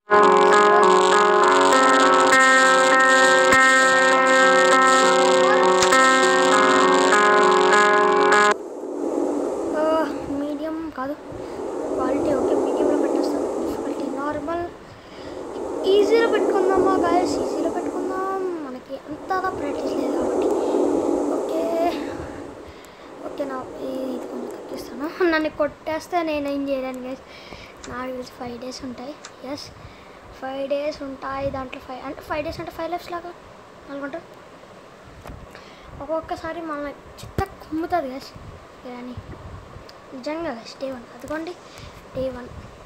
Medium కాదు quality okay మీడియంలో పెట్టేస్తాం డిఫికల్టీ నార్మల్ ఈజీలో పెట్టుకుందామా గాయస్ ఈజీలో పెట్టుకుందాం మనకి అంతగా ప్రాక్టీస్ లేదు కాబట్టి ఓకే ఓకే నా ఇది కొంచెం తగ్గిస్తాను నన్ను కొట్టేస్తే నేను ఏం చేయలేను గైస్ నాకు తెలిసి ఫైవ్ డేస్ ఉంటాయి ఎస్ ఫైవ్ డేస్ ఉంటాయి దాంట్లో ఫైవ్ అంటే ఫైవ్ డేస్ అంటే ఫైవ్ లైఫ్స్ లాగా అనుకుంటా ఒక్కొక్కసారి మన చిత్త కుమ్ముతుంది గైస్ కానీ నిజంగా గైస్ డే వన్ అదిగోండి డే వన్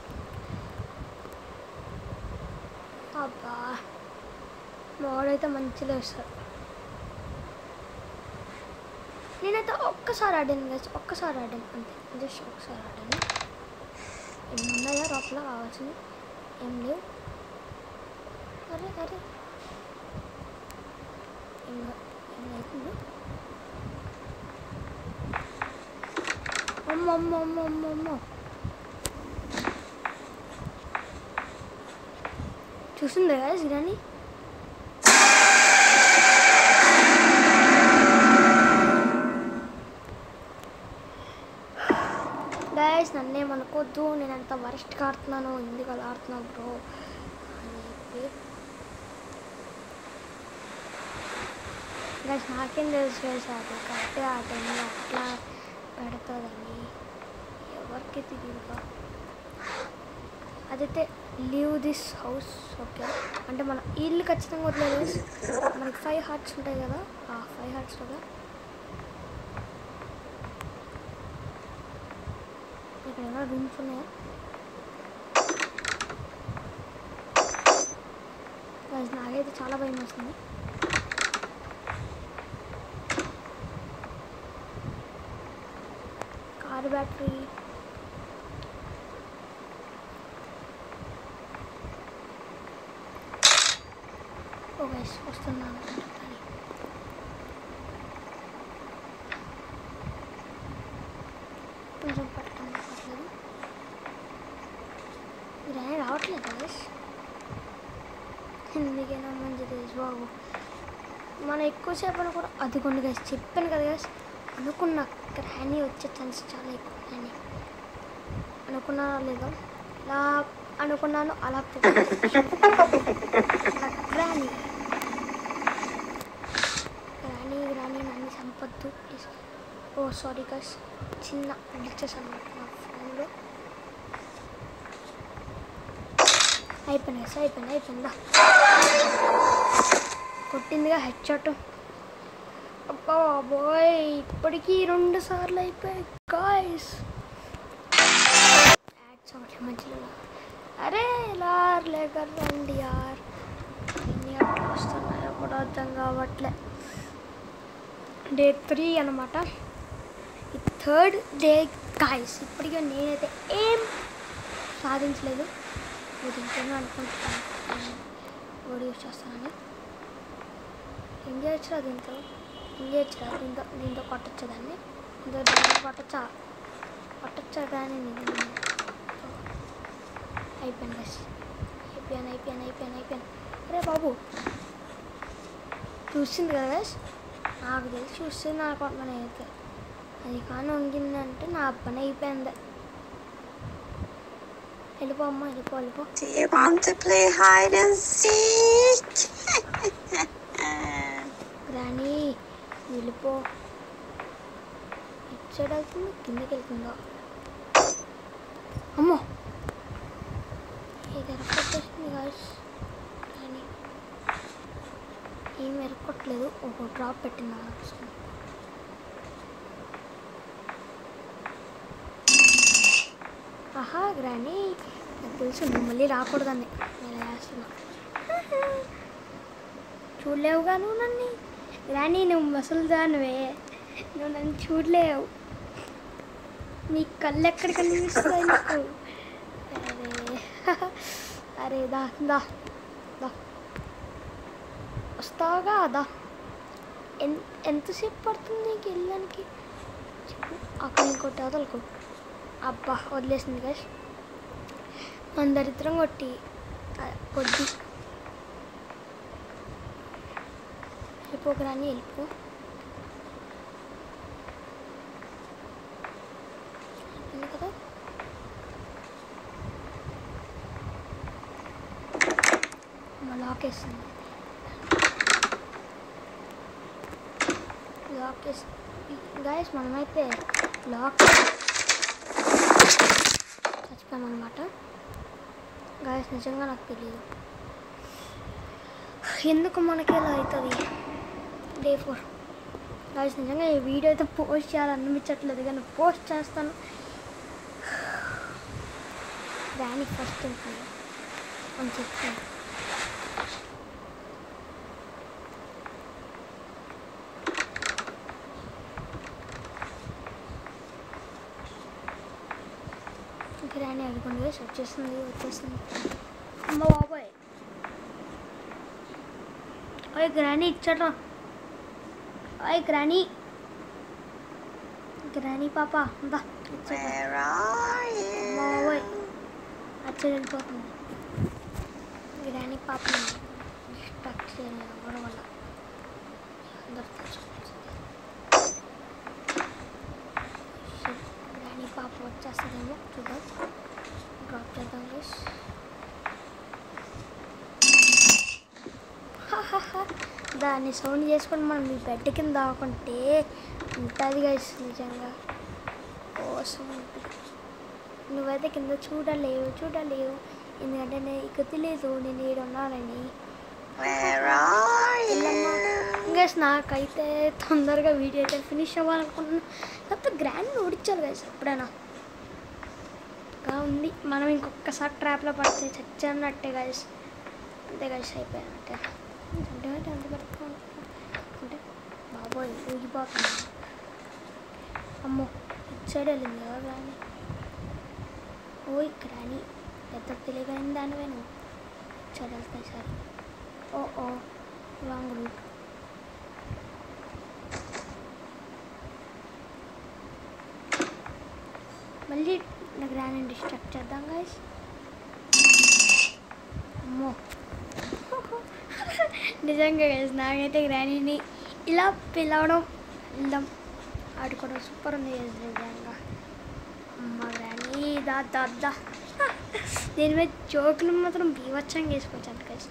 అబ్బా మావాడైతే మంచిగా వస్తారు నేనైతే ఒక్కసారి ఆడాను గైస్ ఒక్కసారి ఆడాను అంతే జస్ట్ ఒక్కసారి ఆడాను ఏమి ఉన్నాయా లోపల కావాల్సింది ఏం లేవు అరే అరే ఏం ఏం అవుతుంది అమ్మ అమ్మ అమ్మ అమ్మ అమ్మ చూసిందా గాయస్ ఇరాని గాయస్ నన్నేమనుకోవద్దు నేను అంత వరస్ట్గా ఆడుతున్నాను ఎందుకు అలా ఆడుతున్నావు బ్రో అని చెప్పి గాయస్ నాకేం తెలుసు గాయస్ అది కరెక్ట్గా ఆ టైంలో అట్లా పెడుతుందని ఎవరికి తెలియదుగా అదైతే లీవ్ దిస్ హౌస్ ఓకే అంటే మన ఇల్లు ఖచ్చితంగా వదిలేదు మనకి ఫైవ్ హార్ట్స్ ఉంటాయి కదా ఆ ఫైవ్ హార్ట్స్లో ఇక్కడ ఏమైనా రూమ్స్ ఉన్నాయా Guys, నాకైతే చాలా భయం వస్తుంది కార్ బ్యాటరీ ఓ గైస్ వస్తున్నాను కానీ కొంచెం పట్టడం పట్టలేదు మీరు ఆయన రావట్లేదు గైస్ ఎందుకైనా మంచిది గైస్ బాబు మనం ఎక్కువసేపు అని కూడా అది కొన్ని గైస్ చెప్పాను కదా గైస్ అనుకున్న గ్రానీ వచ్చే ఛాన్స్ చాలా ఎక్కువ అని అనుకున్నా లేదా ఇలా అనుకున్నాను అలా గ్రానీ గ్రానీ గ్రానీ నన్ను చంపొద్దు ప్లీజ్ ఓ సారీ గైస్ చిన్న గ్లిచెస్ అన్నమాట నా ఫోన్లో అయిపోయినాయి సార్ అయిపోయింది అయిపోయిందా కొట్టిందిగా హెడ్ షాట్ అబ్బా బాయ్ ఇప్పటికీ రెండు సార్లు అయిపోయాయి గాయస్ యాడ్స్ ఒకటి మధ్యలో అరే లార్ లేకర్ రండి యార్ ఎన్ని గంటలు వస్తున్నాయో కూడా అర్థం కావట్లే డే త్రీ అనమాట ఈ థర్డ్ డే గాయస్ ఇప్పటికే నేనైతే ఏం సాధించలేదు ఇది ఇంకేమో అనుకుంటున్నాను ఓడి యూస్ చేస్తానని ఏం చేయొచ్చురా దీంతో ఏం చేయొచ్చురా దీంతో దీంతో కొట్టచ్చు దాన్ని దీంతో దాన్ని కొట్టచ్చా కొట్టచ్చా కానీ నేను అయిపోయాను బస్ అయిపోయాను అయిపోయాను అయిపోయాను అయిపోయాను అరే బాబు చూసింది కదా బస్ నాకు తెలిసి చూస్తే నాకు పని అయితే అది కానీ వంగిందంటే నా పని అయిపోయింది వెళ్ళిపో అమ్మ వెళ్ళిపో వెళ్ళిపో Do you want to play hide and seek? రాణి వెళ్ళిపో ఇటు సైడ్ వెళ్తుంది కిందకి వెళ్తుందో అమ్మో ఇది ఎరకొట్టేసింది గాయస్ రాణి ఏం ఎరకొట్టలేదు ఒక డ్రాప్ పెట్టింది అనిపిస్తుంది ఆహా గ్రాని నాకు తెలుసు నువ్వు మళ్ళీ రాకూడదని నేను వేస్తున్నా చూడలేవుగా నువ్వు నన్ను రాణి నువ్వు ముసలిదానివే నువ్వు నన్ను చూడలేవు నీ కళ్ళు ఎక్కడ కనిపిస్తాయి నీకు అరే అరే దా దా దా వస్తావుగా దా ఎన్ ఎంతసేపు పడుతుంది నీకు వెళ్ళడానికి చెప్పు అక్కడ ఇంకోటి వదలకు అబ్బా వదిలేసింది గైస్ మన దరిద్రం కొట్టి కొద్ది వెళ్ళిపోకరాని వెళ్ళిపో అయిపోయింది కదా మా లాక్ వేస్తుంది లాక్ వేసి గాయస్ మనమైతే లాక్ చచ్చిపోయాం అనమాట గాయస్ నిజంగా నాకు తెలియదు ఎందుకు మనకి ఇలా అవుతుంది డే ఫోర్ గాయస్ నిజంగా ఈ వీడియో అయితే పోస్ట్ చేయాలనిపించట్లేదు కానీ పోస్ట్ చేస్తాను దానికి ఫస్ట్ ఉంటుంది అని చెప్తాను కిరాణి అడుగుండి వేసి వచ్చేస్తుంది వచ్చేస్తుంది అమ్మ బాబాయ్ ఓయ్ గ్రానీ ఇచ్చట్రా ఓయ్ గ్రానీ గ్రానీ పాప అందా ఇచ్చట్రా Where are అమ్మ బాబాయ్ you? అచ్చ వెళ్ళిపోతుంది గ్రానీ పాప స్టక్ చేయలేదు ఎవరి వల్ల అందరు తెచ్చుకోవాల్సింది Shit, గ్రానీ పాప వచ్చేస్తుందేమో చూద్దాం డ్రాప్ చేద్దాం గైస్ దాన్ని సౌండ్ చేసుకొని మనం మీ బెడ్ కింద దాకుంటే ఉంటుంది గైస్ నిజంగా కోసం నువ్వైతే కింద చూడలేవు చూడలేవు ఎందుకంటే నీకు తెలియదు నేను ఈడ ఉన్నానని Where are వెళ్ళమ్మా. you? ఇంకా నాకైతే తొందరగా వీడియో అయితే ఫినిష్ అవ్వాలనుకుంటున్నాను కాకపోతే గ్రాండ్ ఓడించాలి గైస్ ఎప్పుడైనా ఇంకా ఉంది మనం ఇంకొకసారి ట్రాప్లో పడితే చచ్చన్నట్టే గైస్ అంతే గైస్ అయిపోయానంటే అంటే అంటే అంత పెట్టుకో అంటే బాబోయ్ ఊగిపోతుంది అమ్మో ఇటు సైడ్ వెళ్ళింది కదా గ్రాని ఓ ఇక్కడ అని పెద్ద తెలియని దానివే నువ్వు ఇటు సైడ్ వెళ్తాయి సరే ఓ ఓ రాంగ్ రూట్ మళ్ళీ నాకు రాని డిస్ట్రాక్ట్ చేద్దాం గాయస్ అమ్మో నిజంగా గైస్ నాకైతే గ్రానీని ఇలా పిలవడం వెళ్దాం ఆడుకోవడం సూపర్ ఉంది guys నిజంగా అమ్మ గ్రానీ దా దా దా దీని మీద జోకులు మాత్రం బీవచ్చంగా వేసుకోవచ్చు గైస్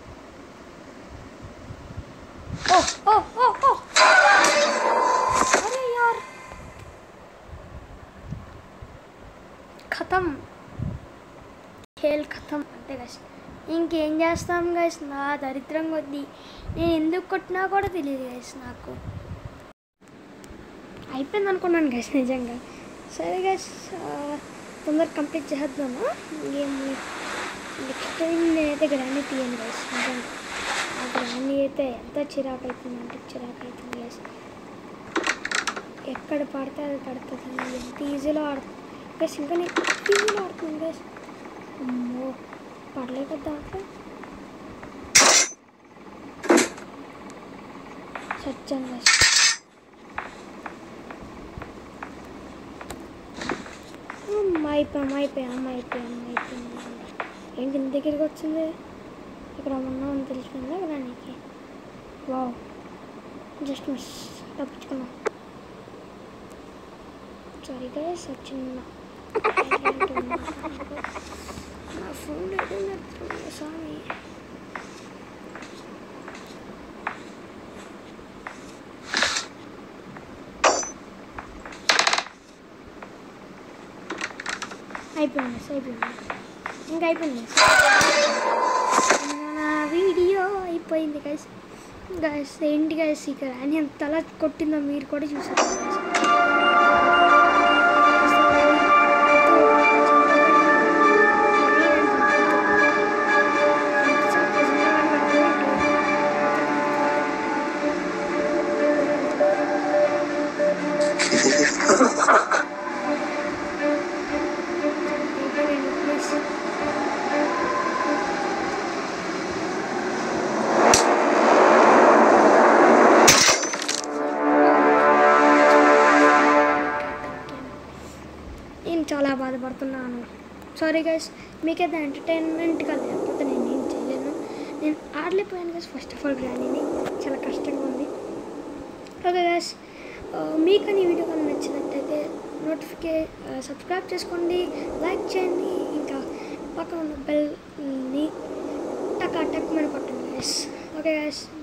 ఓ ఓ ఓ ఓ అరే యార్ ఖతం ఖేల్ ఖతం అంతే గైస్ ఇంకేం చేస్తాం గైస్ నా దరిద్రం కొద్దీ నేను ఎందుకు కొట్టినా కూడా తెలియదు గైస్ నాకు అయిపోయింది అనుకున్నాను గైస్ నిజంగా సరే గైస్ తొందరగా కంప్లీట్ చేద్దాము గేమ్ నెక్స్ట్ టైం నేనైతే గ్రాండ్ తీయను గైస్ నిజంగా ఆ గ్రాండ్ అయితే ఎంత చిరాకు అవుతుంది అంటే చిరాకు అవుతుంది గైస్ ఎక్కడ పడితే అది పడుతుంది ఎంత ఈజీలో ఆడుతుంది గైస్ ఇంకా నేను ఈజీలో ఆడుతున్నాను గైస్ అమ్మో పడలే కదా దాంట్లో సచ్చాను గైస్ అమ్మ అయిపోయాం అయిపోయాం అమ్మ అయిపోయాం అయిపోయాం ఏంటి ఇంత దగ్గరికి వచ్చింది ఇక్కడ ఉన్నామని తెలిసిపోయిందా గ్రానికి వావ్ జస్ట్ మిస్ తప్పించుకున్నాం సారీ గైస్ చిన్న highlight ఉందన్నమాట. నా ఫోన్ ఎడున్నట్టు స్వామి అయిపోయింది guys, అయిపోయింది ఇంకా అయిపోయింది guys. ఇంకా నా వీడియో అయిపోయింది గైస్ గైస్ ఏంటి గైస్ ఇక్కడ అని ఎంత అలా కొట్టిందో మీరు కూడా చూసారు guys. నేను చాలా బాధపడుతున్నాను సారీ గైస్ మీకైతే ఎంటర్టైన్మెంట్గా లేకపోతే నేను ఆడలేకపోయాను గైస్ ఫస్ట్ ఆఫ్ ఆల్ గ్రానీని చాలా కష్టంగా ఉంది ఓకే గైస్ మీకు కానీ ఈ వీడియో కానీ నచ్చినట్టయితే నోటిఫికే సబ్స్క్రైబ్ చేసుకోండి లైక్ చేయండి ఇంకా పక్కన ఉన్న బెల్ని టక్ టక్ మన కొట్టండి గైస్ ఓకే గైస్